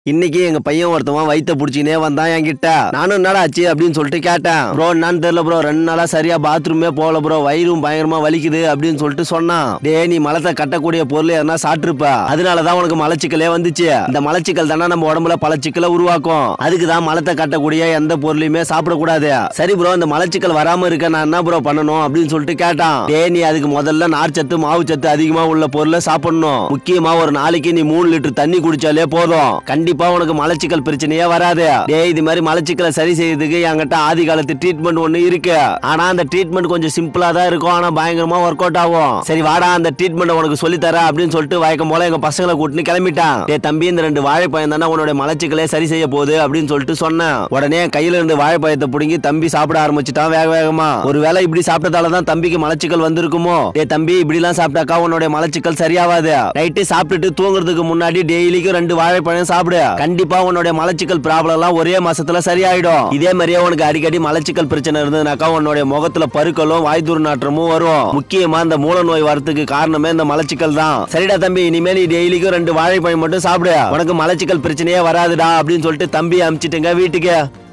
இன்னைக்கு எங்க பையன் ஒருத்தவன் வயித்த புடிச்சினே வந்தான் என்கிட்ட நானும் என்னடா ஆச்சு அப்படின்னு சொல்லிட்டு கேட்டேன் ப்ரோ என்னன்னு தெரியல ப்ரோ ரெண்டு நாளா சரியா பாத்ரூமே போகல ப்ரோ வயிறும் பயங்கரமா வலிக்குது அப்படின்னு சொல்லிட்டு சொன்னான் டேய் நீ மலத்தை கட்டக்கூடிய பொருள் எதனா சாப்பிட்டுருப்ப அதனாலதான் உனக்கு மலச்சிக்கலே வந்துச்சு இந்த மலச்சிக்கல் தானே நம்ம உடம்புல பல சிக்கலை உருவாக்கும் அதுக்கு தான் மலத்தை கட்டக்கூடிய எந்த பொருளையுமே சாப்பிடக்கூடாது சரி ப்ரோ இந்த மலச்சிக்கல் வராம இருக்க நான் என்ன ப்ரோ பண்ணணும் அப்படின்னு சொல்லிட்டு கேட்டான் டேய் நீ அதுக்கு முதல்ல நார்ச்சத்து மாவு சத்து அதிகமா உள்ள பொருளை சாப்பிடணும் முக்கியமா ஒரு நாளைக்கு நீ மூணு லிட்டர் தண்ணி குடிச்சாலே போதும் கண்டிப்பா உனக்கு மலச்சிக்கல் பிரச்சனையே வராது டேய் இது மாதிரி மலச்சிக்கலை சரி செய்யறதுக்கு என்கிட்ட ஆதி காலத்து ட்ரீட்மெண்ட் ஒண்ணு இருக்கு ஆனா அந்த ட்ரீட்மெண்ட் கொஞ்சம் சிம்பிளா தான் இருக்கும் ஆனா பயங்கரமா ஒர்க் அவுட் ஆகும் சரி வாடா அந்த ட்ரீட்மெண்ட் உனக்கு சொல்லி தரேன் அப்படின்னு சொல்லிட்டு வழக்கம் போல எங்க பசங்களை கூட்டின்னு கிளம்பிட்டான் டேய் தம்பி இந்த ரெண்டு வாழைப்பழம் தானே உன்னோட மலச்சிக்கலே சரி செய்ய போகுது அப்படின்னு சொல்லிட்டு சொன்னேன் உடனே என் கையில இருந்து வாழைப்பழத்தை புடுங்கி தம்பி சாப்பிட ஆரம்பிச்சிட்டான் வேக வேகமா ஒருவேளை இப்படி சாப்பிட்டதால தான் தம்பிக்கு மலச்சிக்கல் வந்திருக்குமோ டேய் தம்பி இப்படி எல்லாம் சாப்பிட்டாக்கா உன்னோட மலச்சிக்கல் சரியாவாது நைட்டு சாப்பிட்டுட்டு தூங்குறதுக்கு முன்னாடி டெய்லிக்கும் ரெண்டு வாழைப்பழம் சாப்பிடு கண்டிப்பா உன்னோட மலச்சிக்கல் ப்ராப்ளம் எல்லாம் ஒரே மாசத்துல சரியாயிடும் இதே மாதிரியே உனக்கு அடிக்கடி மலச்சிக்கல் பிரச்சனை இருந்ததுனாக்கா உன்னோட முகத்துல பருக்களும் வாய் துர்நாற்றமும் வரும் முக்கியமா இந்த மூல நோய் வரதுக்கு காரணமே இந்த மலச்சிக்கல் தான் சரிடா தம்பி இனிமேல் நீ டெய்லிக்கும் ரெண்டு வாழைப்பழம் மட்டும் சாப்பிடு உனக்கு மலச்சிக்கல் பிரச்சனையே வராதுடா அப்படின்னு சொல்லிட்டு தம்பி அமிச்சிட்டுங்க வீட்டுக்கு